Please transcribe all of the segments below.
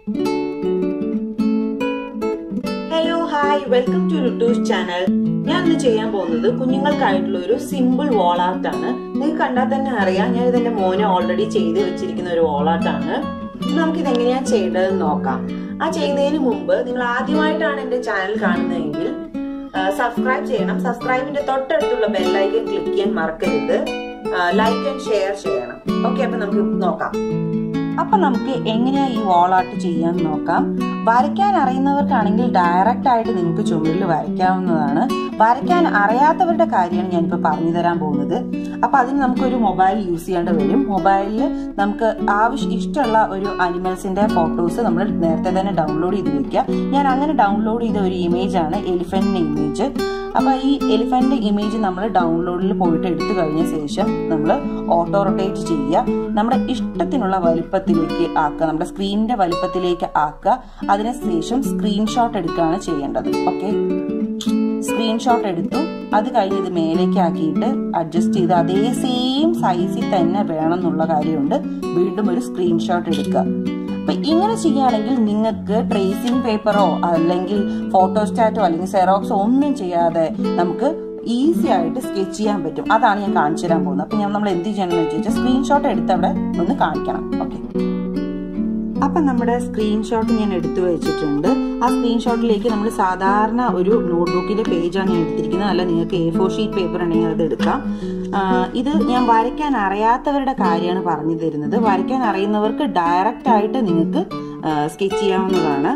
Hello hi welcome to Luttu's channel ഞാൻ ഇന്ന് ചെയ്യാൻ പോകുന്നത് കുഞ്ഞുങ്ങൾക്കായിട്ടുള്ള ഒരു സിമ്പിൾ വാൾ ആർട്ട് ആണ് നിങ്ങൾക്ക് കണ്ടാൽ തന്നെ അറിയാം ഞാൻ ഇതെന്റെ മോനെ ഓൾറെഡി ചെയ്ത് വെച്ചിരിക്കുന്ന ഒരു വാൾ ആർട്ട് ആണ് നമുക്ക് ഇത് എങ്ങനെയാ ചെയ്യേണ്ടതെന്ന് നോക്കാം ആ ചെയ്യുന്നതിന് മുമ്പ് നിങ്ങൾ ആദ്യമായിട്ടാണ് എന്റെ ചാനൽ കാണുന്നതെങ്കിൽ സബ്സ്ക്രൈബ് ചെയ്യണം സബ്സ്ക്രൈബിന്റെ തൊട്ടടുത്തുള്ള ബെല്ലൈക്കൻ ക്ലിക്ക് ചെയ്യാൻ മറക്കരുത് ലൈക്ക് ആൻഡ് ഷെയർ ചെയ്യണം ഓക്കെ അപ്പൊ നമുക്ക് നോക്കാം അപ്പൊ നമുക്ക് എങ്ങനെയാ ഈ വാൾ ആർട്ട് ചെയ്യാൻ നോക്കാം വരയ്ക്കാൻ അറിയുന്നവർക്കാണെങ്കിൽ ഡയറക്റ്റ് ആയിട്ട് നിങ്ങൾക്ക് ചുമരിൽ വരയ്ക്കാവുന്നതാണ് വരയ്ക്കാൻ അറിയാത്തവരുടെ കാര്യമാണ് ഞാനിപ്പോൾ പറഞ്ഞു തരാൻ പോകുന്നത് അപ്പൊ അതിന് നമുക്കൊരു മൊബൈൽ യൂസ് ചെയ്യേണ്ടി വരും മൊബൈലിൽ നമുക്ക് ആവശ്യം ഇഷ്ടമുള്ള ഒരു അനിമൽസിന്റെ ഫോട്ടോസ് നമ്മൾ നേരത്തെ തന്നെ ഡൗൺലോഡ് ചെയ്ത് വെക്കുക ഞാൻ അങ്ങനെ ഡൗൺലോഡ് ചെയ്ത ഒരു ഇമേജ് ആണ് എലിഫന്റിന്റെ ഇമേജ് അപ്പൊ ഈ എലിഫന്റിന്റെ ഇമേജ് നമ്മൾ ഡൗൺലോഡിൽ പോയിട്ട് എടുത്തു കഴിഞ്ഞ ശേഷം നമ്മൾ ഓട്ടോ റൊട്ടേറ്റ് ചെയ്യുക നമ്മുടെ ഇഷ്ടത്തിനുള്ള വലുപ്പത്തിലേക്ക് ആക്കുക നമ്മുടെ സ്ക്രീനിന്റെ വലുപ്പത്തിലേക്ക് ആക്കുക അതിനുശേഷം സ്ക്രീൻഷോട്ട് എടുക്കുകയാണ് ചെയ്യേണ്ടത് ഓക്കെ സ്ക്രീൻഷോട്ട് എടുത്തു അത് കഴിഞ്ഞ് ഇത് മേലേക്ക് ആക്കിയിട്ട് അഡ്ജസ്റ്റ് ചെയ്ത് അതേ സെയിം സൈസിൽ തന്നെ വേണം എന്നുള്ള കാര്യമുണ്ട് വീണ്ടും ഒരു സ്ക്രീൻഷോട്ട് എടുക്കുക അപ്പൊ ഇങ്ങനെ ചെയ്യുകയാണെങ്കിൽ നിങ്ങൾക്ക് ട്രേസിംഗ് പേപ്പറോ അല്ലെങ്കിൽ ഫോട്ടോസ്റ്റാറ്റോ അല്ലെങ്കിൽ സെറോക്സോ ഒന്നും ചെയ്യാതെ നമുക്ക് ഈസി ആയിട്ട് സ്കെച്ച് ചെയ്യാൻ പറ്റും അതാണ് ഞാൻ കാണിച്ചു തരാൻ പോകുന്നത് അപ്പൊ ഞാൻ നമ്മൾ എന്ത് ചെയ്യണമെന്ന് വെച്ച് കഴിഞ്ഞാൽ സ്ക്രീൻഷോട്ട് എടുത്ത് അവിടെ ഒന്ന് കാണിക്കണം ഓക്കെ അപ്പൊ നമ്മുടെ സ്ക്രീൻഷോട്ട് ഞാൻ എടുത്തു വെച്ചിട്ടുണ്ട് ആ സ്ക്രീൻഷോട്ടിലേക്ക് നമ്മൾ സാധാരണ ഒരു നോട്ട്ബുക്കിന്റെ പേജാണ് ഞാൻ എടുത്തിരിക്കുന്നത് അല്ല നിങ്ങൾക്ക് എ ഫോർ ഷീറ്റ് പേപ്പർ ഉണ്ടെങ്കിൽ അത് എടുക്കാം ഇത് ഞാൻ വരയ്ക്കാൻ അറിയാത്തവരുടെ കാര്യമാണ് പറഞ്ഞു തരുന്നത് വരയ്ക്കാൻ അറിയുന്നവർക്ക് ഡയറക്റ്റ് ആയിട്ട് നിങ്ങൾക്ക് സ്കെച്ച് ചെയ്യാവുന്നതാണ്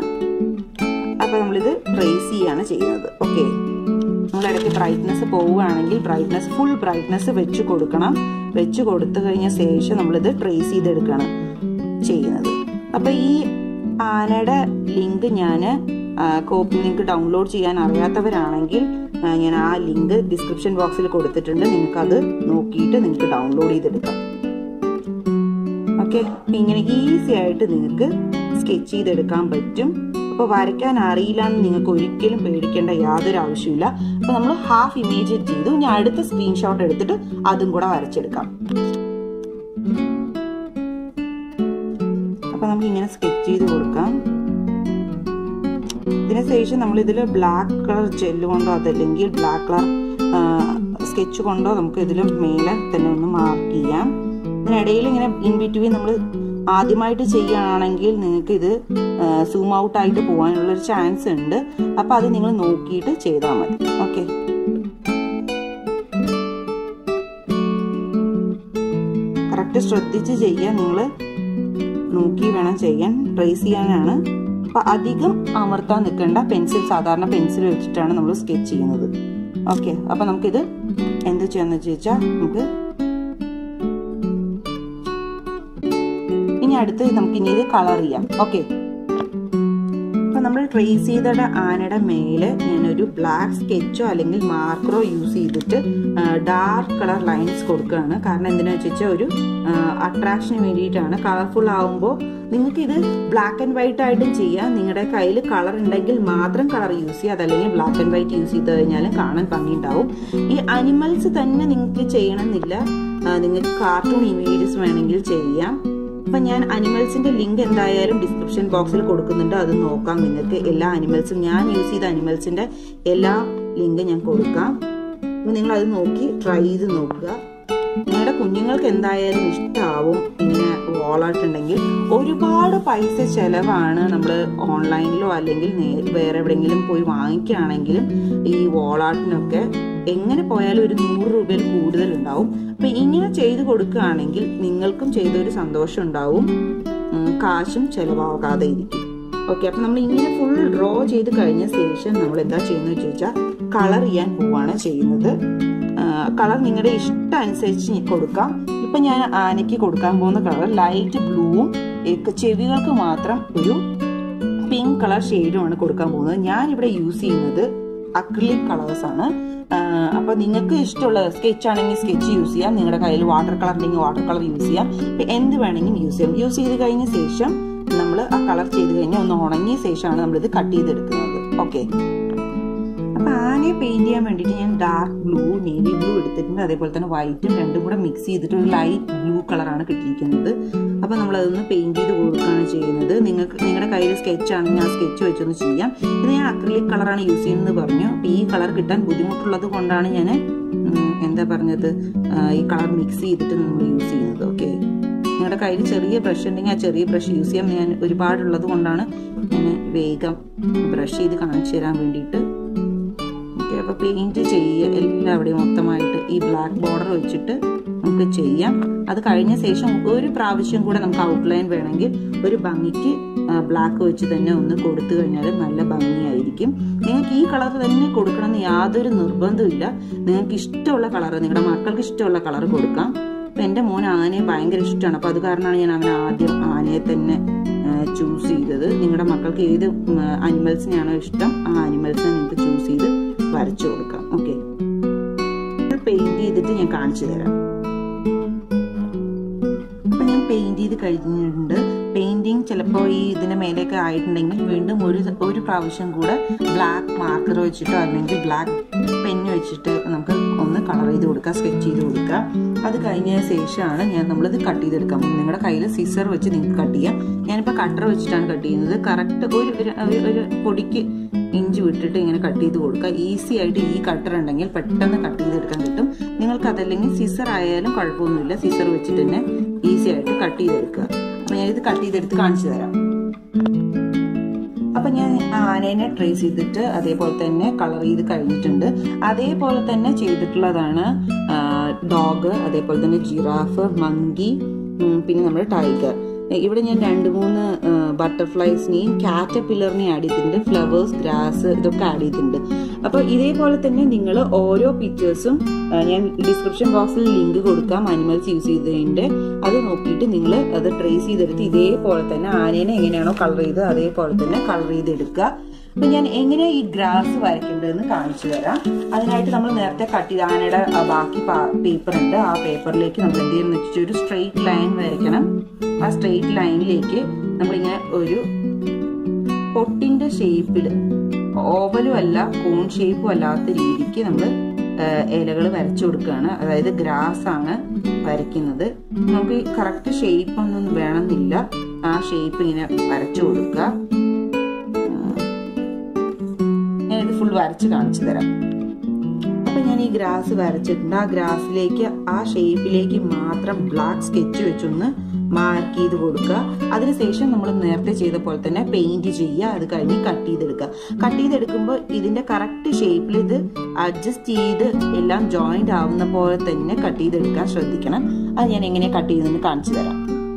അപ്പൊ നമ്മളിത് ട്രേസ് ചെയ്യാണ് ചെയ്യുന്നത് ഓക്കെ നമ്മൾ ഇടയ്ക്ക് ബ്രൈറ്റ്നസ് പോവുകയാണെങ്കിൽ ബ്രൈറ്റ്നസ് ഫുൾ ബ്രൈറ്റ്നസ് വെച്ച് കൊടുക്കണം വെച്ച് കൊടുത്തു കഴിഞ്ഞ ശേഷം നമ്മളിത് ട്രേസ് ചെയ്തെടുക്കുകയാണ് ചെയ്യുന്നത് അപ്പൊ ഈ ആനയുടെ ലിങ്ക് ഞാൻ കോപ്പി നിങ്ങൾക്ക് ഡൗൺലോഡ് ചെയ്യാൻ അറിയാത്തവരാണെങ്കിൽ ഞാൻ ആ ലിങ്ക് ഡിസ്ക്രിപ്ഷൻ ബോക്സിൽ കൊടുത്തിട്ടുണ്ട് നിങ്ങൾക്ക് അത് നോക്കിയിട്ട് നിങ്ങൾക്ക് ഡൗൺലോഡ് ചെയ്തെടുക്കാം ഓക്കെ ഇങ്ങനെ ഈസി ആയിട്ട് നിങ്ങൾക്ക് സ്കെച്ച് ചെയ്തെടുക്കാൻ പറ്റും അപ്പോൾ വരയ്ക്കാൻ അറിയില്ല എന്ന് നിങ്ങൾക്ക് ഒരിക്കലും പേടിക്കേണ്ട യാതൊരു ആവശ്യമില്ല അപ്പോൾ നമ്മൾ ഹാഫ് ഇമേജ് ചെയ്തു ഞാൻ അടുത്ത സ്ക്രീൻഷോട്ട് എടുത്തിട്ട് അതും കൂടെ വരച്ചെടുക്കാം അപ്പൊ നമുക്ക് ഇങ്ങനെ സ്കെച്ച് ചെയ്ത് കൊടുക്കാം ഇതിന് ശേഷം നമ്മൾ ഇതിൽ ബ്ലാക്ക് കളർ ജെല്ല് കൊണ്ടോ അതല്ലെങ്കിൽ ബ്ലാക്ക് കളർ സ്കെച്ച് കൊണ്ടോ നമുക്ക് ഇതിൽ മേലെ തന്നെ ഒന്ന് മാർക്ക് ചെയ്യാം ഇതിനിടയിൽ ഇങ്ങനെ ഇൻ ബിറ്റ്വീൻ നമ്മൾ ആദ്യമായിട്ട് ചെയ്യുകയാണെങ്കിൽ നിങ്ങൾക്ക് ഇത് സൂം ഔട്ട് ആയിട്ട് പോകാനുള്ള ഒരു ചാൻസ് ഉണ്ട് അപ്പൊ അത് നിങ്ങൾ നോക്കിയിട്ട് ചെയ്താൽ മതി ഓക്കെ കറക്റ്റ് ശ്രദ്ധിച്ച് ചെയ്യാൻ നിങ്ങൾ നോക്കി വേണം ചെയ്യാൻ ട്രേസ് ചെയ്യാനാണ് അപ്പൊ അധികം അമർത്താൻ നിൽക്കേണ്ട പെൻസിൽ സാധാരണ പെൻസിൽ വെച്ചിട്ടാണ് നമ്മൾ സ്കെച്ച് ചെയ്യുന്നത് ഓക്കെ അപ്പൊ നമുക്കിത് എന്ത് ചെയ്യാന്ന് ചോദിച്ചാൽ നമുക്ക് ഇനി അടുത്ത് നമുക്ക് ഇനി ഇത് കളർ ചെയ്യാം ഓക്കെ അപ്പൊ നമ്മൾ ട്രേസ് ചെയ്ത ആനയുടെ മേലെ ഞാനൊരു ബ്ലാക്ക് സ്കെച്ചോ അല്ലെങ്കിൽ മാർക്കറോ യൂസ് ചെയ്തിട്ട് ഡാർക്ക് കളർ ലൈൻസ് കൊടുക്കുകയാണ് കാരണം എന്തിനാ വെച്ചാൽ ഒരു അട്രാക്ഷന് വേണ്ടിയിട്ടാണ് കളർഫുൾ ആവുമ്പോൾ നിങ്ങൾക്ക് ഇത് ബ്ലാക്ക് ആൻഡ് വൈറ്റ് ആയിട്ടും ചെയ്യാം നിങ്ങളുടെ കയ്യിൽ കളർ ഉണ്ടെങ്കിൽ മാത്രം കളർ യൂസ് ചെയ്യുക അതല്ലെങ്കിൽ ബ്ലാക്ക് ആൻഡ് വൈറ്റ് യൂസ് ചെയ്ത് കഴിഞ്ഞാലും കാണാൻ ഭംഗിയുണ്ടാവും ഈ അനിമൽസ് തന്നെ നിങ്ങൾക്ക് ചെയ്യണമെന്നില്ല നിങ്ങൾക്ക് കാർട്ടൂൺ ഇമേജസ് വേണമെങ്കിൽ ചെയ്യാം അപ്പൊ ഞാൻ അനിമൽസിന്റെ ലിങ്ക് എന്തായാലും ഡിസ്ക്രിപ്ഷൻ ബോക്സിൽ കൊടുക്കുന്നുണ്ട് അത് നോക്കാം നിങ്ങൾക്ക് എല്ലാ അനിമൽസും ഞാൻ യൂസ് ചെയ്ത അനിമൽസിന്റെ എല്ലാ ലിങ്ക് ഞാൻ കൊടുക്കാം നിങ്ങൾ അത് നോക്കി ട്രൈ ചെയ്ത് നോക്കുക നിങ്ങളുടെ കുഞ്ഞുങ്ങൾക്ക് എന്തായാലും ഇഷ്ടമാവും ഇങ്ങനെ വോളായിട്ടുണ്ടെങ്കിൽ ഒരുപാട് പൈസ ചെലവാണ് നമ്മൾ ഓൺലൈനിലോ അല്ലെങ്കിൽ വേറെ എവിടെയെങ്കിലും പോയി വാങ്ങിക്കുകയാണെങ്കിലും ഈ വോളാട്ടിനൊക്കെ എങ്ങനെ പോയാലും ഒരു നൂറ് രൂപയിൽ കൂടുതൽ ഉണ്ടാവും അപ്പൊ ഇങ്ങനെ ചെയ്തു കൊടുക്കുകയാണെങ്കിൽ നിങ്ങൾക്കും ചെയ്തൊരു സന്തോഷം ഉണ്ടാവും കാശും ചെലവാകാതെ ഇരിക്കും ഓക്കെ അപ്പൊ നമ്മൾ ഇങ്ങനെ ഫുൾ ഡ്രോ ചെയ്ത് കഴിഞ്ഞ ശേഷം നമ്മൾ എന്താ ചെയ്യുന്നത് ചോദിച്ചാൽ കളർ ചെയ്യാൻ പോവാണ് ചെയ്യുന്നത് കളർ നിങ്ങളുടെ ഇഷ്ടം അനുസരിച്ച് കൊടുക്കാം ഇപ്പൊ ഞാൻ ആനയ്ക്ക് കൊടുക്കാൻ പോകുന്ന കളർ ലൈറ്റ് ബ്ലൂവും ചെവികൾക്ക് മാത്രം ഒരു പിങ്ക് കളർ ഷെയ്ഡുമാണ് കൊടുക്കാൻ പോകുന്നത് ഞാൻ ഇവിടെ യൂസ് ചെയ്യുന്നത് അക്രിലിക് കളേഴ്സ് ആണ് അപ്പൊ നിങ്ങൾക്ക് ഇഷ്ടമുള്ള സ്കെച്ച് ആണെങ്കിൽ സ്കെച്ച് യൂസ് ചെയ്യാം നിങ്ങളുടെ കയ്യിൽ വാട്ടർ കളർ ഉണ്ടെങ്കിൽ വാട്ടർ കളർ യൂസ് ചെയ്യാം എന്ത് വേണമെങ്കിലും യൂസ് ചെയ്യാം യൂസ് ചെയ്ത് കഴിഞ്ഞ ശേഷം നമ്മൾ ആ കളർ ചെയ്ത് കഴിഞ്ഞാൽ ഒന്ന് ഉണങ്ങിയ ശേഷമാണ് നമ്മളിത് കട്ട് ചെയ്തെടുക്കുന്നത് ഓക്കെ അപ്പൊ ആനയെ പെയിന്റ് ചെയ്യാൻ വേണ്ടിയിട്ട് ഞാൻ ഡാർക്ക് ബ്ലൂ നേവി ബ്ലൂ എടുത്തിട്ടുണ്ട് അതേപോലെ തന്നെ വൈറ്റും രണ്ടും കൂടെ മിക്സ് ചെയ്തിട്ട് ഒരു ലൈറ്റ് ബ്ലൂ കളറാണ് കിട്ടിയിരിക്കുന്നത് അപ്പൊ അപ്പോൾ നമ്മളതൊന്ന് പെയിൻറ് ചെയ്ത് കൊടുക്കുകയാണ് ചെയ്യുന്നത് നിങ്ങൾക്ക് നിങ്ങളുടെ കയ്യിൽ സ്കെച്ച് ആണെങ്കിൽ ആ സ്കെച്ച് വെച്ചൊന്ന് ചെയ്യാം ഇത് ഞാൻ അക്രിലിക് കളറാണ് യൂസ് ചെയ്യുന്നത് പറഞ്ഞു അപ്പോൾ ഈ കളർ കിട്ടാൻ ബുദ്ധിമുട്ടുള്ളത് കൊണ്ടാണ് ഞാൻ എന്താ പറഞ്ഞത് ഈ കളർ മിക്സ് ചെയ്തിട്ട് നമ്മൾ യൂസ് ചെയ്യുന്നത് ഓക്കെ നിങ്ങളുടെ കയ്യിൽ ചെറിയ ബ്രഷ് ഉണ്ടെങ്കിൽ ആ ചെറിയ ബ്രഷ് യൂസ് ചെയ്യാം ഞാൻ ഒരുപാടുള്ളത് കൊണ്ടാണ് ഞാൻ വേഗം ബ്രഷ് ചെയ്ത് കാണിച്ചു തരാൻ വേണ്ടിയിട്ട് ഓക്കെ അപ്പോൾ പെയിൻറ് ചെയ്യുക എല്ലാവിടെയും മൊത്തമായിട്ട് ഈ ബ്ലാക്ക് ബോർഡർ വെച്ചിട്ട് നമുക്ക് ചെയ്യാം അത് കഴിഞ്ഞ ശേഷം ഒരു പ്രാവശ്യം കൂടെ നമുക്ക് ഔട്ട്ലൈൻ വേണമെങ്കിൽ ഒരു ഭംഗിക്ക് ബ്ലാക്ക് വെച്ച് തന്നെ ഒന്ന് കൊടുത്തു കഴിഞ്ഞാൽ നല്ല ഭംഗിയായിരിക്കും നിങ്ങൾക്ക് ഈ കളർ തന്നെ കൊടുക്കണമെന്ന് യാതൊരു നിർബന്ധമില്ല നിങ്ങൾക്ക് ഇഷ്ടമുള്ള കളർ നിങ്ങളുടെ മക്കൾക്ക് ഇഷ്ടമുള്ള കളർ കൊടുക്കാം അപ്പം എൻ്റെ മോൻ ആനയെ ഭയങ്കര ഇഷ്ടമാണ് അപ്പോൾ അത് കാരണമാണ് ഞാൻ അവനെ ആദ്യം ആനയെ തന്നെ ചൂസ് ചെയ്തത് നിങ്ങളുടെ മക്കൾക്ക് ഏത് അനിമൽസിനെയാണോ ഇഷ്ടം ആ അനിമൽസിനെ നിങ്ങൾക്ക് ചൂസ് ചെയ്ത് വരച്ചു കൊടുക്കാം ഓക്കെ പെയിന്റ് ചെയ്തിട്ട് ഞാൻ കാണിച്ചു തരാം അപ്പൊ ഞാൻ പെയിന്റ് ചെയ്ത് കഴിഞ്ഞിട്ടുണ്ട് പെയിന്റിങ് ചിലപ്പോൾ ഈ ഇതിന്റെ മേലേക്ക് ആയിട്ടുണ്ടെങ്കിൽ വീണ്ടും ഒരു ഒരു പ്രാവശ്യം കൂടെ ബ്ലാക്ക് മാർക്കർ വെച്ചിട്ടോ അല്ലെങ്കിൽ ബ്ലാക്ക് പെന്ന് വെച്ചിട്ട് നമുക്ക് ഒന്ന് കളർ ചെയ്ത് കൊടുക്കാം സ്കെച്ച് ചെയ്ത് കൊടുക്കാം അത് കഴിഞ്ഞ ശേഷമാണ് ഞാൻ നമ്മളിത് കട്ട് ചെയ്തെടുക്കാം നിങ്ങളുടെ കയ്യിൽ സിസർ വെച്ച് നിങ്ങൾക്ക് കട്ട് ചെയ്യാം ഞാനിപ്പോൾ കട്ടർ വെച്ചിട്ടാണ് കട്ട് ചെയ്യുന്നത് കറക്റ്റ് ഒരു ഒരു പൊടിക്ക് ഇഞ്ച് വിട്ടിട്ട് ഇങ്ങനെ കട്ട് ചെയ്ത് കൊടുക്കുക ഈസി ആയിട്ട് ഈ കട്ടർ ഉണ്ടെങ്കിൽ പെട്ടെന്ന് കട്ട് ചെയ്തെടുക്കാൻ കിട്ടും നിങ്ങൾക്ക് അതല്ലെങ്കിൽ സിസർ ആയാലും കുഴപ്പമൊന്നുമില്ല സിസർ വെച്ചിട്ട് തന്നെ ഈസി ആയിട്ട് കട്ട് ചെയ്തെടുക്കുക അപ്പൊ ഞാനിത് കട്ട് ചെയ്തെടുത്ത് കാണിച്ചു തരാം അപ്പൊ ഞാൻ ആനേനെ ട്രേസ് ചെയ്തിട്ട് അതേപോലെ തന്നെ കളർ ചെയ്ത് കഴിഞ്ഞിട്ടുണ്ട് അതേപോലെ തന്നെ ചെയ്തിട്ടുള്ളതാണ് ഡോഗ് അതേപോലെ തന്നെ ജിറാഫ് മങ്കി പിന്നെ നമ്മുടെ ടൈഗർ ഇവിടെ ഞാൻ രണ്ട് മൂന്ന് ബട്ടർഫ്ലൈസിനെയും കാറ്റപ്പില്ലറിനെയും ആഡ് ചെയ്തിട്ടുണ്ട് ഫ്ലവേഴ്സ് ഗ്രാസ് ഇതൊക്കെ ആഡ് ചെയ്തിട്ടുണ്ട് അപ്പോൾ ഇതേപോലെ തന്നെ നിങ്ങൾ ഓരോ പിക്ചേഴ്സും ഞാൻ ഡിസ്ക്രിപ്ഷൻ ബോക്സിൽ ലിങ്ക് കൊടുക്കാം അനിമൽസ് യൂസ് ചെയ്തതിൻ്റെ അത് നോക്കിയിട്ട് നിങ്ങൾ അത് ട്രേസ് ചെയ്തെടുത്ത് ഇതേപോലെ തന്നെ ആനേനെ എങ്ങനെയാണോ കളർ ചെയ്ത് അതേപോലെ തന്നെ കളർ ചെയ്തെടുക്കുക അപ്പൊ ഞാൻ എങ്ങനെ ഈ ഗ്രാസ് വരയ്ക്കേണ്ടതെന്ന് കാണിച്ചു തരാം അതിനായിട്ട് നമ്മൾ നേരത്തെ കട്ട് ചെയ്ത ആനയുടെ ബാക്കി പേപ്പർ ഉണ്ട് ആ പേപ്പറിലേക്ക് നമ്മൾ എന്ത് ചെയ്യുന്ന വെച്ചാൽ ഒരു സ്ട്രെയിറ്റ് ലൈൻ വരയ്ക്കണം ആ സ്ട്രെയിറ്റ് ലൈനിലേക്ക് നമ്മളിങ്ങനെ ഒരു പൊട്ടിന്റെ ഷേപ്പിൽ ഓവലും അല്ല കോൺ ഷേപ്പും അല്ലാത്ത രീതിക്ക് നമ്മൾ ഇലകൾ വരച്ചു കൊടുക്കുകയാണ് അതായത് ഗ്രാസ് ആണ് വരയ്ക്കുന്നത് നമുക്ക് കറക്റ്റ് ഷേപ്പ് ഒന്നും വേണമെന്നില്ല ആ ഷേപ്പ് ഇങ്ങനെ വരച്ചു കൊടുക്കുക ഞാനിത് ഫുൾ വരച്ച് കാണിച്ചു തരാം അപ്പൊ ഞാൻ ഈ ഗ്രാസ് വരച്ചിട്ടുണ്ട് ആ ഗ്രാസിലേക്ക് ആ ഷേപ്പിലേക്ക് മാത്രം ബ്ലാക്ക് സ്കെച്ച് വെച്ചൊന്ന് മാർക്ക് ചെയ്ത് കൊടുക്കുക അതിനുശേഷം നമ്മൾ നേരത്തെ ചെയ്ത പോലെ തന്നെ പെയിന്റ് ചെയ്യുക അത് കഴിഞ്ഞ് കട്ട് ചെയ്തെടുക്കുക കട്ട് ചെയ്തെടുക്കുമ്പോൾ ഇതിന്റെ കറക്റ്റ് ഷേപ്പിൽ ഇത് അഡ്ജസ്റ്റ് ചെയ്ത് എല്ലാം ജോയിന്റ് ആവുന്ന പോലെ തന്നെ കട്ട് ചെയ്തെടുക്കാൻ ശ്രദ്ധിക്കണം അത് ഞാൻ എങ്ങനെ കട്ട് ചെയ്യുന്നതെന്ന് കാണിച്ചു തരാം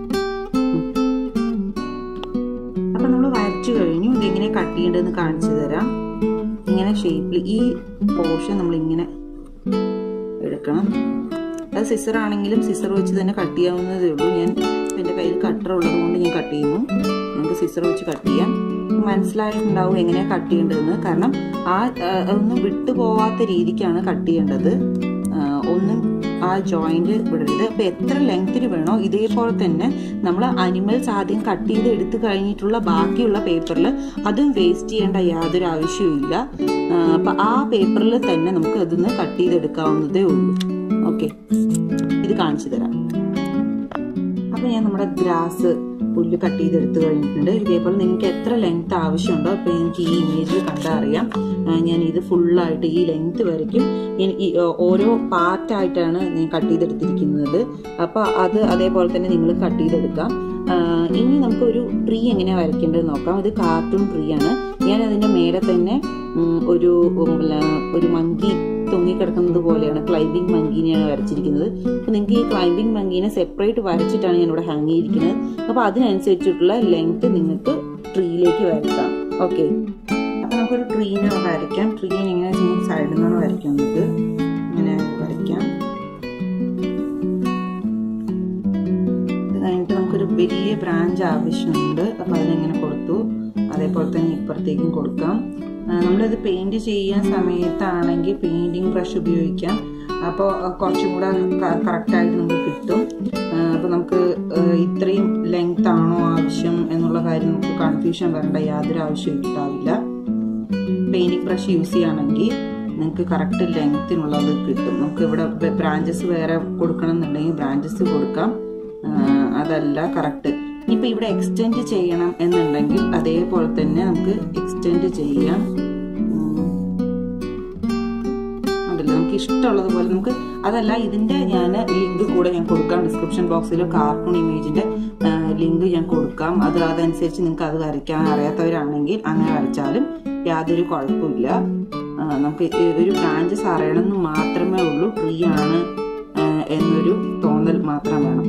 അപ്പൊ നമ്മൾ വരച്ചു കഴിഞ്ഞു ഇതെങ്ങനെ കട്ട് ചെയ്യേണ്ടതെന്ന് കാണിച്ചു തരാം ഇങ്ങനെ ഷേപ്പിൽ ഈ പോർഷൻ നമ്മൾ ഇങ്ങനെ എടുക്കണം അത് സിസർ ആണെങ്കിലും സിസർ വെച്ച് തന്നെ കട്ട് ചെയ്യാവുന്നതേ ഉള്ളൂ ഞാൻ എൻ്റെ കയ്യിൽ കട്ടർ ഉള്ളത് കൊണ്ട് ഞാൻ കട്ട് ചെയ്യുന്നു നമുക്ക് സിസർ വെച്ച് കട്ട് ചെയ്യാം മനസ്സിലായിട്ടുണ്ടാവും എങ്ങനെയാണ് കട്ട് ചെയ്യേണ്ടതെന്ന് കാരണം ആ ഒന്നും വിട്ടു പോവാത്ത രീതിക്കാണ് കട്ട് ചെയ്യേണ്ടത് ഒന്നും ആ ജോയിന്റ് വിടരുത് അപ്പൊ എത്ര ലെങ്ത്തിന് വേണോ ഇതേപോലെ തന്നെ നമ്മൾ അനിമൽസ് ആദ്യം കട്ട് ചെയ്ത് എടുത്തു കഴിഞ്ഞിട്ടുള്ള ബാക്കിയുള്ള പേപ്പറിൽ അതും വേസ്റ്റ് ചെയ്യേണ്ട യാതൊരു ആവശ്യവും ഇല്ല അപ്പൊ ആ പേപ്പറിൽ തന്നെ നമുക്ക് അതൊന്ന് കട്ട് ചെയ്തെടുക്കാവുന്നതേ ഉള്ളൂ ഓക്കെ ഇത് കാണിച്ചു തരാം അപ്പൊ ഞാൻ നമ്മുടെ ഗ്രാസ് പുല്ല് കട്ട് ചെയ്തെടുത്ത് കഴിഞ്ഞിട്ടുണ്ട് ഇതേപോലെ നിങ്ങൾക്ക് എത്ര ലെങ്ത് ആവശ്യമുണ്ടോ അപ്പൊ എനിക്ക് ഈ ഇമേജിൽ കണ്ടാൽ അറിയാം ഞാൻ ഇത് ഫുള്ളായിട്ട് ഈ ലെങ്ത് വരയ്ക്കും ഞാൻ ഈ ഓരോ പാർട്ടായിട്ടാണ് ഞാൻ കട്ട് ചെയ്തെടുത്തിരിക്കുന്നത് അപ്പൊ അത് അതേപോലെ തന്നെ നിങ്ങൾ കട്ട് ചെയ്തെടുക്കാം ഇനി നമുക്ക് ഒരു ട്രീ എങ്ങനെയാണ് വരയ്ക്കേണ്ടത് നോക്കാം ഇത് കാർട്ടൂൺ ട്രീ ആണ് ഞാൻ അതിന്റെ മേലെ തന്നെ ഒരു ഒരു മങ്കി തൂങ്ങിക്കിടക്കുന്നത് പോലെയാണ് ക്ലൈംബിംഗ് മങ്കീനെയാണ് വരച്ചിരിക്കുന്നത് അപ്പൊ നിങ്ങൾക്ക് ഈ ക്ലൈംബിംഗ് മങ്കീനെ സെപ്പറേറ്റ് വരച്ചിട്ടാണ് ഞാൻ ഇവിടെ ഹാങ് ചെയ്തിരിക്കുന്നത് അപ്പൊ അതിനനുസരിച്ചിട്ടുള്ള ലെങ്ത് നിങ്ങൾക്ക് ട്രീയിലേക്ക് വരക്കാം ഓക്കെ അപ്പൊ നമുക്കൊരു ട്രീനെ വരയ്ക്കാം ട്രീനെ എങ്ങനെ സൈഡിൽ നിന്നാണ് വരയ്ക്കുന്നത് ഇങ്ങനെ വരയ്ക്കാം ഇത് കഴിഞ്ഞിട്ട് നമുക്കൊരു വലിയ ബ്രാഞ്ച് ആവശ്യമുണ്ട് അപ്പൊ അതിനെങ്ങനെ കൊടുത്തു അതേപോലെ തന്നെ ഇപ്പുറത്തേക്കും കൊടുക്കാം നമ്മളിത് പെയിന്റ് ചെയ്യാൻ സമയത്താണെങ്കിൽ പെയിന്റിങ് ബ്രഷ് ഉപയോഗിക്കാം അപ്പോൾ കുറച്ചും കൂടെ കറക്റ്റായിട്ട് നമുക്ക് കിട്ടും അപ്പോൾ നമുക്ക് ഇത്രയും ലെങ്ത് ആണോ ആവശ്യം എന്നുള്ള കാര്യം നമുക്ക് കൺഫ്യൂഷൻ വരേണ്ട യാതൊരു ആവശ്യവും ഉണ്ടാവില്ല പെയിന്റിങ് ബ്രഷ് യൂസ് ചെയ്യുകയാണെങ്കിൽ നിങ്ങൾക്ക് കറക്റ്റ് ലെങ്ത്തിനുള്ളത് കിട്ടും നമുക്ക് ഇവിടെ ബ്രാഞ്ചസ് വേറെ കൊടുക്കണം എന്നുണ്ടെങ്കിൽ ബ്രാഞ്ചസ് കൊടുക്കാം അതല്ല കറക്റ്റ് ഇപ്പൊ ഇവിടെ എക്സ്റ്റെൻഡ് ചെയ്യണം എന്നുണ്ടെങ്കിൽ അതേപോലെ തന്നെ നമുക്ക് എക്സ്റ്റെൻഡ് ചെയ്യാം ഉം. ഉണ്ടല്ലോ നമുക്ക് ഇഷ്ടമുള്ളത് പോലെ നമുക്ക് അതല്ല ഇതിന്റെ ഞാൻ ലിങ്ക് കൂടെ ഞാൻ കൊടുക്കാം ഡിസ്ക്രിപ്ഷൻ ബോക്സിൽ കാർട്ടൂൺ ഇമേജിന്റെ ലിങ്ക് ഞാൻ കൊടുക്കാം അത് അതനുസരിച്ച് നിങ്ങൾക്ക് അത് വരയ്ക്കാൻ അറിയാത്തവരാണെങ്കിൽ അങ്ങനെ വരച്ചാലും യാതൊരു കുഴപ്പമില്ല ആ, നമുക്ക് ഈ ഒരു ബ്രാഞ്ചസ് അറിയണമെന്ന് മാത്രമേ ഉള്ളൂ ട്രീ ആണ് ആ, എന്നൊരു തോന്നൽ മാത്രം വേണം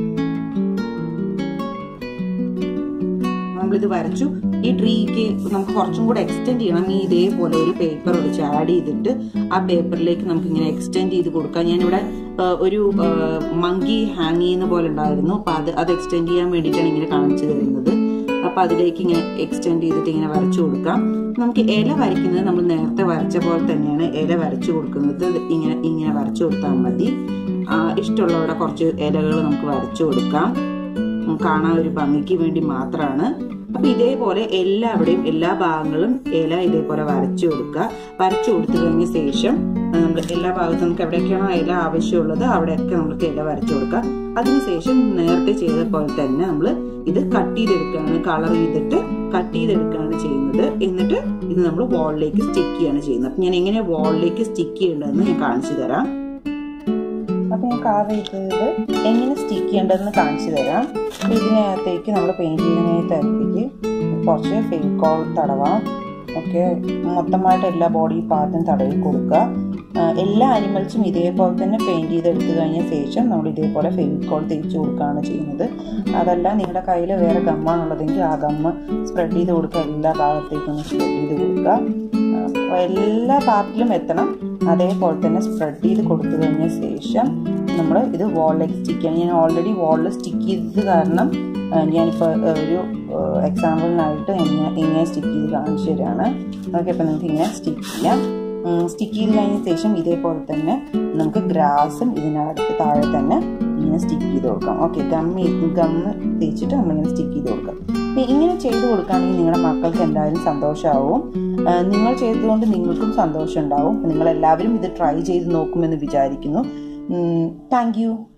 നമ്മളിത് വരച്ചു ഈ ട്രീക്ക് നമുക്ക് കുറച്ചും കൂടെ എക്സ്റ്റെൻഡ് ചെയ്യണം ഈ ഇതേപോലെ ഒരു പേപ്പർ വെച്ച് ആഡ് ചെയ്തിട്ട് ആ പേപ്പറിലേക്ക് നമുക്ക് ഇങ്ങനെ എക്സ്റ്റെൻഡ് ചെയ്ത് കൊടുക്കാം ഞാനിവിടെ ആ, ഒരു മങ്കി ഹാങ് ചെയ്യുന്ന പോലെ ഉണ്ടായിരുന്നു അപ്പൊ അത് അത് എക്സ്റ്റെൻഡ് ചെയ്യാൻ വേണ്ടിയിട്ടാണ് ഇങ്ങനെ കാണിച്ചു തരുന്നത് അപ്പൊ അതിലേക്ക് ഇങ്ങനെ എക്സ്റ്റെൻഡ് ചെയ്തിട്ട് ഇങ്ങനെ വരച്ചു കൊടുക്കാം നമുക്ക് ഇല വരയ്ക്കുന്നത് നമ്മൾ നേരത്തെ വരച്ച പോലെ തന്നെയാണ് ഇല വരച്ചു കൊടുക്കുന്നത് ഇങ്ങനെ ഇങ്ങനെ വരച്ചു കൊടുത്താൽ മതി ആ, ഇഷ്ടമുള്ളവിടെ കുറച്ച് ഇലകൾ നമുക്ക് വരച്ചു കൊടുക്കാം ഉം, കാണാൻ ഒരു ഭംഗിക്ക് വേണ്ടി മാത്രമാണ് അപ്പൊ ഇതേപോലെ എല്ലാവിടെയും എല്ലാ ഭാഗങ്ങളും ഇല ഇതേപോലെ വരച്ചു കൊടുക്കുക വരച്ചു കൊടുത്തു കഴിഞ്ഞ ശേഷം നമ്മൾ എല്ലാ ഭാഗത്തും നമുക്ക് എവിടെയൊക്കെയാണോ ഇല ആവശ്യമുള്ളത് അവിടെയൊക്കെ നമുക്ക് ഇല വരച്ചു കൊടുക്കുക അതിനുശേഷം നേരത്തെ ചെയ്ത പോലെ തന്നെ നമ്മൾ ഇത് കട്ട് ചെയ്തെടുക്കുകയാണ് കളർ ചെയ്തിട്ട് കട്ട് ചെയ്തെടുക്കുകയാണ് ചെയ്യുന്നത് എന്നിട്ട് ഇത് നമ്മൾ വാളിലേക്ക് സ്റ്റിക്ക് ചെയ്യാണ് ചെയ്യുന്നത് അപ്പൊ ഞാൻ എങ്ങനെ വാളിലേക്ക് സ്റ്റിക്ക് ചെയ്യേണ്ടതെന്ന് ഞാൻ കാണിച്ചു തരാം അപ്പൊ ഞാൻ കാർവ് ചെയ്തത് എങ്ങനെ സ്റ്റിക്ക് ചെയ്യേണ്ടതെന്ന് കാണിച്ചു തരാം അപ്പൊ ഇതിനകത്തേക്ക് നമ്മൾ പെയിന്റ് ചെയ്യുന്നതിനകത്തേക്ക് കുറച്ച് ഫെവിക്കോൾ തടവാം ഓക്കെ മൊത്തമായിട്ട് എല്ലാ ബോഡി പാർട്ടും തടവി കൊടുക്കുക ആ, എല്ലാ അനിമൽസും ഇതേപോലെ തന്നെ പെയിന്റ് ചെയ്തെടുത്തു കഴിഞ്ഞ ശേഷം നമ്മൾ ഇതേപോലെ ഫെവിക്കോൾ തേച്ച് കൊടുക്കുകയാണ് ചെയ്യുന്നത് അതല്ല നിങ്ങളുടെ കയ്യിൽ വേറെ ഗമ്മാണുള്ളതെങ്കിൽ ആ ഗമ്മ് സ്പ്രെഡ് ചെയ്ത് കൊടുക്കുക എല്ലാ ഭാഗത്തേക്കും ഒന്ന് സ്പ്രെഡ് ചെയ്ത് കൊടുക്കുക അപ്പോൾ എല്ലാ പാർട്ടിലും എത്തണം അതേപോലെ തന്നെ സ്പ്രെഡ് ചെയ്ത് കൊടുത്തു കഴിഞ്ഞ ശേഷം നമ്മൾ ഇത് വാളിലേക്ക് സ്റ്റിക്ക് ചെയ്യണം ഞാൻ ഓൾറെഡി വാളിൽ സ്റ്റിക്ക് ചെയ്തത് കാരണം ആ, ഞാനിപ്പോൾ ആ, ഒരു എക്സാമ്പിളിനായിട്ട് എങ്ങനെ ഇങ്ങനെ സ്റ്റിക്ക് ചെയ്ത് കാണിച്ചു തരാണ് ഓക്കെ അപ്പോൾ നിങ്ങൾക്ക് ഇങ്ങനെ സ്റ്റിക്ക് ചെയ്യാം സ്റ്റിക്ക് ചെയ്ത് കഴിഞ്ഞ ശേഷം ഇതേപോലെ തന്നെ നമുക്ക് ഗ്രാസും ഇതിനകത്ത് താഴെ തന്നെ ഇങ്ങനെ സ്റ്റിക്ക് ചെയ്ത് കൊടുക്കാം ഓക്കെ ഗമ്മി ഗമ്മ് തേച്ചിട്ട് നമ്മളിങ്ങനെ സ്റ്റിക്ക് ചെയ്ത് കൊടുക്കാം അപ്പൊ ഇങ്ങനെ ചെയ്ത് കൊടുക്കുകയാണെങ്കിൽ നിങ്ങളുടെ മക്കൾക്ക് എന്തായാലും സന്തോഷമാവും ആ, നിങ്ങൾ ചെയ്തതുകൊണ്ട് നിങ്ങൾക്കും സന്തോഷം ഉണ്ടാവും നിങ്ങൾ എല്ലാവരും ഇത് ട്രൈ ചെയ്ത് നോക്കുമെന്ന് വിചാരിക്കുന്നു താങ്ക് യു